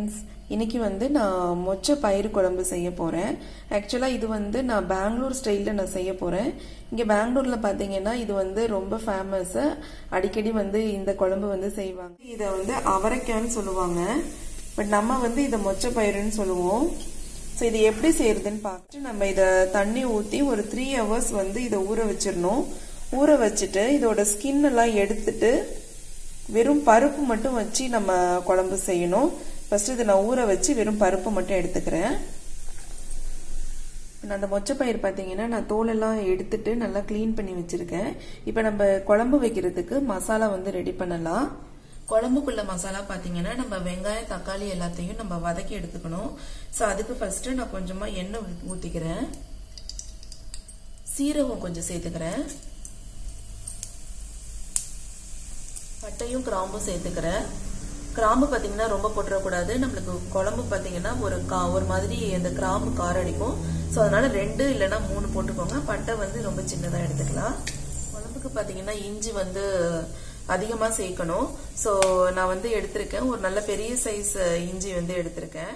friends இன்னைக்கு வந்து நான் மொச்சை பயிறு குழம்பு செய்ய போகிறேன் ஆக்சுவலாக இது வந்து நான் பெங்களூர் ஸ்டைலில் நான் செய்ய போகிறேன் இங்கே பெங்களூரில் பார்த்தீங்கன்னா இது வந்து ரொம்ப ஃபேமஸ்ஸு அடிக்கடி வந்து இந்த குழம்பு வந்து செய்வாங்க இதை வந்து அவரைக்கான்னு சொல்லுவாங்க பட் நம்ம வந்து இதை மொச்சை பயிறுன்னு சொல்லுவோம் ஸோ இது எப்படி செய்யறதுன்னு பார்த்துட்டு நம்ம இதை தண்ணி ஊற்றி ஒரு த்ரீ ஹவர்ஸ் வந்து இதை ஊற வச்சிடணும் ஊற வச்சுட்டு இதோட ஸ்கின் எல்லாம் எடுத்துட்டு வெறும் பருப்பு மட்டும் வச்சு நம்ம குழம்பு செய்யணும் ஃபர்ஸ்ட் இதை நான் ஊற வச்சு வெறும் பருப்பு மட்டும் எடுத்துக்கிறேன் நான் அந்த மொச்சப்பயிர் பார்த்தீங்கன்னா நான் தோலெல்லாம் எடுத்துட்டு நல்லா க்ளீன் பண்ணி வச்சிருக்கேன் இப்போ நம்ம குழம்பு வைக்கிறதுக்கு மசாலா வந்து ரெடி பண்ணலாம் குழம்புக்குள்ள மசாலா பார்த்தீங்கன்னா நம்ம வெங்காயம் தக்காளி எல்லாத்தையும் நம்ம வதக்கி எடுத்துக்கணும் ஸோ அதுக்கு ஃபர்ஸ்ட் நான் கொஞ்சமாக எண்ணெய் ஊற்றிக்கிறேன் சீரகம் கொஞ்சம் சேர்த்துக்கிறேன் பட்டையும் கிராம்பும் சேர்த்துக்கிறேன் கிராம்பு பார்த்தீங்கன்னா ரொம்ப போட்டுறக்கூடாது நம்மளுக்கு குழம்பு பார்த்தீங்கன்னா ஒரு கா ஒரு மாதிரி அந்த கிராம்பு காரம் அடிக்கும் ஸோ அதனால ரெண்டு இல்லைன்னா மூணு போட்டுக்கோங்க பட்டை வந்து ரொம்ப சின்னதாக எடுத்துக்கலாம் குழம்புக்கு பார்த்தீங்கன்னா இஞ்சி வந்து அதிகமாக சேர்க்கணும் ஸோ நான் வந்து எடுத்திருக்கேன் ஒரு நல்ல பெரிய சைஸ் இஞ்சி வந்து எடுத்திருக்கேன்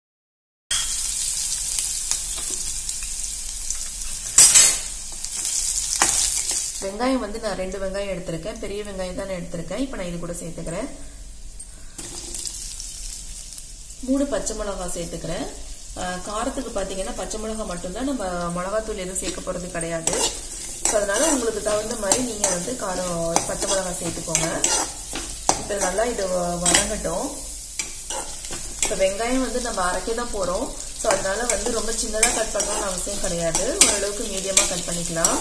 வெங்காயம் வந்து நான் ரெண்டு வெங்காயம் எடுத்திருக்கேன் பெரிய வெங்காயம் தான் எடுத்திருக்கேன் இப்போ நான் இது கூட சேர்த்துக்கிறேன் மூணு பச்சை மிளகா சேர்த்துக்கிறேன் காரத்துக்கு பார்த்தீங்கன்னா பச்சை மிளகா மட்டும்தான் நம்ம மிளகாத்தூள் எதுவும் சேர்க்க போகிறது கிடையாது ஸோ அதனால உங்களுக்கு தகுந்த மாதிரி நீங்கள் வந்து காரம் பச்சை மிளகா சேர்த்துக்கோங்க இப்போ நல்லா இது வதங்கட்டும் இப்போ வெங்காயம் வந்து நம்ம அரைக்க தான் போகிறோம் ஸோ அதனால வந்து ரொம்ப சின்னதாக கட் பண்ணணும்னு அவசியம் கிடையாது ஓரளவுக்கு மீடியமாக கட் பண்ணிக்கலாம்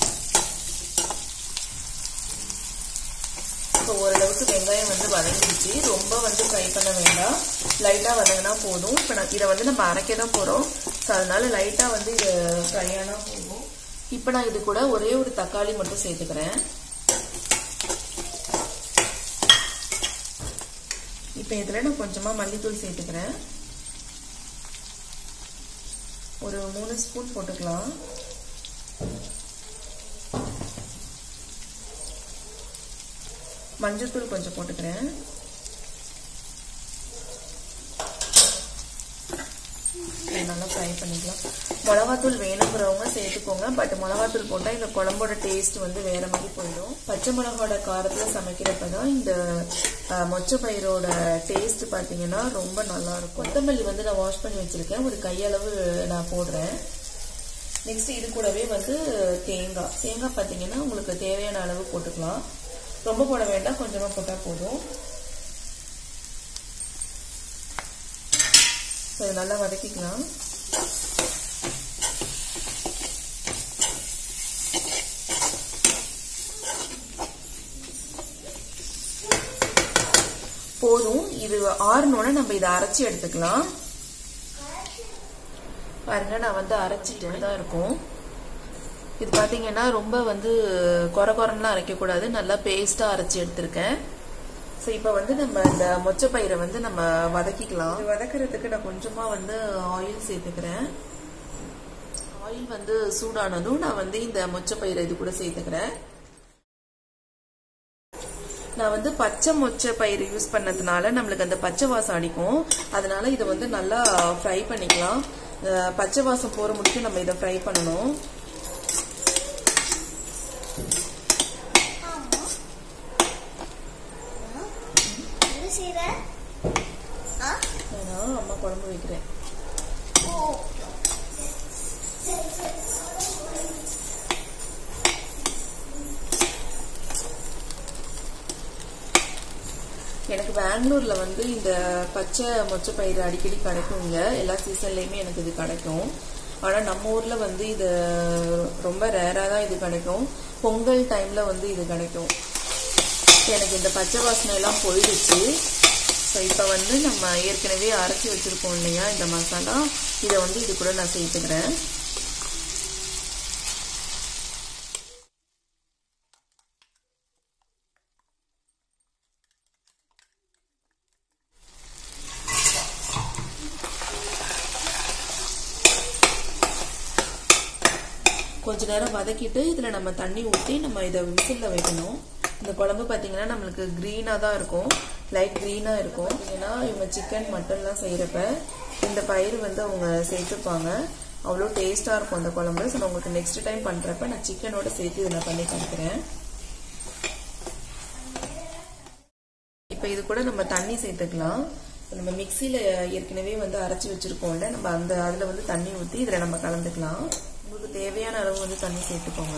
இப்போ ஓரளவுக்கு வெங்காயம் வந்து வதங்கிடுச்சு ரொம்ப வந்து ஃப்ரை பண்ண வேண்டாம் லைட்டாக வதங்கினா போதும் இப்போ நான் இதை வந்து நம்ம அரைக்க தான் போகிறோம் ஸோ அதனால லைட்டாக வந்து இது ஃப்ரை ஆனால் போதும் இப்போ நான் இது கூட ஒரே ஒரு தக்காளி மட்டும் சேர்த்துக்கிறேன் இப்போ இதில் நான் கொஞ்சமாக மல்லித்தூள் சேர்த்துக்கிறேன் ஒரு மூணு ஸ்பூன் போட்டுக்கலாம் மஞ்சத்தூள் கொஞ்சம் போட்டுக்கிறேன் நல்லா ஃப்ரை பண்ணிக்கலாம் மிளகாத்தூள் வேணுங்கிறவங்க சேர்த்துக்கோங்க பட் மிளகாத்தூள் போட்டால் இந்த குழம்போட டேஸ்ட் வந்து வேற மாதிரி போயிடும் பச்சை மிளகாவோட காரத்தில் சமைக்கிறப்ப தான் இந்த மொச்சை பயிரோட டேஸ்ட் பார்த்தீங்கன்னா ரொம்ப நல்லா இருக்கும் கொத்தமல்லி வந்து நான் வாஷ் பண்ணி வச்சிருக்கேன் ஒரு கையளவு நான் போடுறேன் நெக்ஸ்ட் இது கூடவே வந்து தேங்காய் தேங்காய் பார்த்தீங்கன்னா உங்களுக்கு தேவையான அளவு போட்டுக்கலாம் ரொம்ப போட வேண்டாம் கொஞ்சமாக போட்டால் போதும் ஸோ நல்லா வதக்கிக்கலாம் போதும் இது ஆறுனோட நம்ம இதை அரைச்சி எடுத்துக்கலாம் பாருங்க நான் வந்து அரைச்சிட்டு தான் இருக்கும் இது பார்த்தீங்கன்னா ரொம்ப வந்து குறை குறைலாம் அரைக்கக்கூடாது நல்லா பேஸ்ட்டாக அரைச்சி எடுத்திருக்கேன் ஸோ இப்போ வந்து நம்ம இந்த மொச்சப்பயிரை வந்து நம்ம வதக்கிக்கலாம் வதக்கிறதுக்கு நான் கொஞ்சமாக வந்து ஆயில் சேர்த்துக்கிறேன் ஆயில் வந்து சூடானதும் நான் வந்து இந்த மொச்சப்பயிரை இது கூட சேர்த்துக்கிறேன் நான் வந்து பச்சை மொச்சை பயிர் யூஸ் பண்ணதுனால நம்மளுக்கு அந்த பச்சை வாசம் அடிக்கும் அதனால இதை வந்து நல்லா ஃப்ரை பண்ணிக்கலாம் பச்சை வாசம் போகிற முடிக்கும் நம்ம இதை ஃப்ரை பண்ணணும் நான் அம்மா குழம்பு வைக்கிறேன் எனக்கு பெங்களூர்ல வந்து இந்த பச்சை மொச்சை பயிர் அடிக்கடி கிடைக்குங்க எல்லா சீசன்லயுமே எனக்கு இது கிடைக்கும் ஆனா நம்ம ஊர்ல வந்து இது ரொம்ப ரேரா தான் இது கிடைக்கும் பொங்கல் டைம்ல வந்து இது கிடைக்கும் எனக்கு இந்த பச்சை வாசனை எல்லாம் போயிடுச்சு ஸோ இப்போ வந்து நம்ம ஏற்கனவே அரைச்சி வச்சுருக்கோம் இல்லையா இந்த மசாலா இதை வந்து இது கூட நான் சேர்த்துக்கிறேன் கொஞ்ச நேரம் வதக்கிட்டு இதில் நம்ம தண்ணி ஊற்றி நம்ம இதை விசிலில் வைக்கணும் இந்த குழம்பு பார்த்தீங்கன்னா நம்மளுக்கு க்ரீனாக தான் இருக்கும் லைட் க்ரீனாக இருக்கும் ஏன்னா இவங்க சிக்கன் மட்டன்லாம் செய்கிறப்ப இந்த பயிர் வந்து அவங்க சேர்த்துப்பாங்க அவ்வளோ டேஸ்ட்டாக இருக்கும் அந்த குழம்பு ஸோ நான் உங்களுக்கு நெக்ஸ்ட் டைம் பண்ணுறப்ப நான் சிக்கனோட சேர்த்து இதை நான் பண்ணி காமிக்கிறேன் இப்போ இது கூட நம்ம தண்ணி சேர்த்துக்கலாம் நம்ம மிக்சியில் ஏற்கனவே வந்து அரைச்சி வச்சுருக்கோம்ல நம்ம அந்த அதில் வந்து தண்ணி ஊற்றி இதில் நம்ம கலந்துக்கலாம் உங்களுக்கு தேவையான அளவு வந்து தண்ணி சேர்த்துக்கோங்க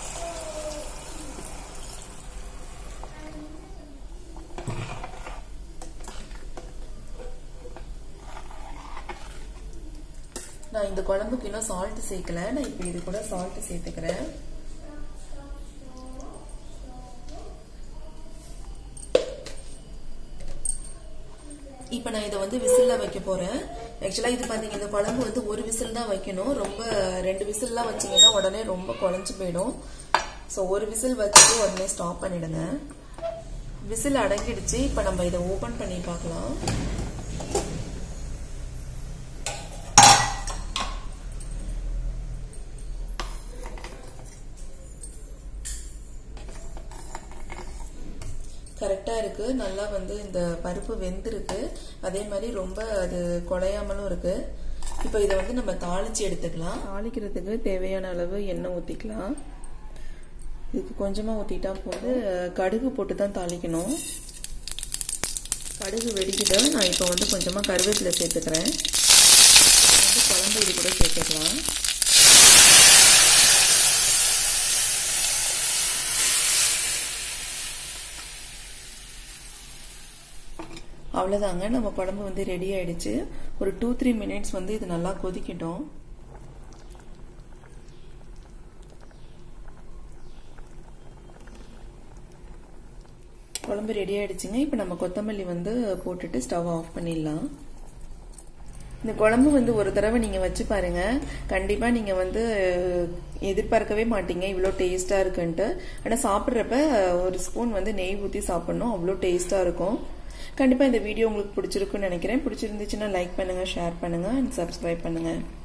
நான் இந்த குழம்புக்கு இன்னும் சால்ட் சேர்க்கல நான் இப்போ இது கூட சால்ட் சேர்த்துக்கிறேன் இப்போ நான் இதை வந்து விசிலில் வைக்க போகிறேன் ஆக்சுவலாக இது பார்த்தீங்க இந்த குழம்பு வந்து ஒரு விசில் தான் வைக்கணும் ரொம்ப ரெண்டு விசில்லாம் வச்சிங்கன்னா உடனே ரொம்ப குழஞ்சி போயிடும் ஸோ ஒரு விசில் வச்சுட்டு உடனே ஸ்டாப் பண்ணிடுங்க விசில் அடங்கிடுச்சு இப்போ நம்ம இதை ஓப்பன் பண்ணி பார்க்கலாம் கரெக்டாக இருக்குது நல்லா வந்து இந்த பருப்பு வெந்திருக்கு அதே மாதிரி ரொம்ப அது குழையாமலும் இருக்குது இப்போ இதை வந்து நம்ம தாளிச்சு எடுத்துக்கலாம் தாளிக்கிறதுக்கு தேவையான அளவு எண்ணெய் ஊற்றிக்கலாம் இதுக்கு கொஞ்சமாக ஊற்றிட்டா போது கடுகு போட்டு தான் தாளிக்கணும் கடுகு வெடிக்கிட்டு நான் இப்போ வந்து கொஞ்சமாக கருவேப்பிலை சேர்த்துக்கிறேன் வந்து குழம்பு இது கூட சேர்த்துக்கலாம் அவ்வளோதாங்க நம்ம குழம்பு வந்து ரெடி ஆயிடுச்சு ஒரு டூ த்ரீ மினிட்ஸ் வந்து இது நல்லா கொதிக்கட்டும் குழம்பு ரெடி ஆயிடுச்சுங்க இப்போ நம்ம கொத்தமல்லி வந்து போட்டுட்டு ஸ்டவ் ஆஃப் பண்ணிடலாம் இந்த குழம்பு வந்து ஒரு தடவை நீங்கள் வச்சு பாருங்க கண்டிப்பாக நீங்கள் வந்து எதிர்பார்க்கவே மாட்டீங்க இவ்வளோ டேஸ்ட்டாக இருக்குன்ட்டு ஆனால் சாப்பிட்றப்ப ஒரு ஸ்பூன் வந்து நெய் ஊற்றி சாப்பிட்ணும் அவ்வளோ டேஸ்ட்டாக இருக்கும் கண்டிப்பாக இந்த வீடியோ உங்களுக்கு பிடிச்சிருக்குன்னு நினைக்கிறேன் பிடிச்சிருந்துச்சுன்னா லைக் பண்ணுங்கள் ஷேர் பண்ணுங்கள் அண்ட் சப்ஸ்கிரைப் பண்ணுங்கள்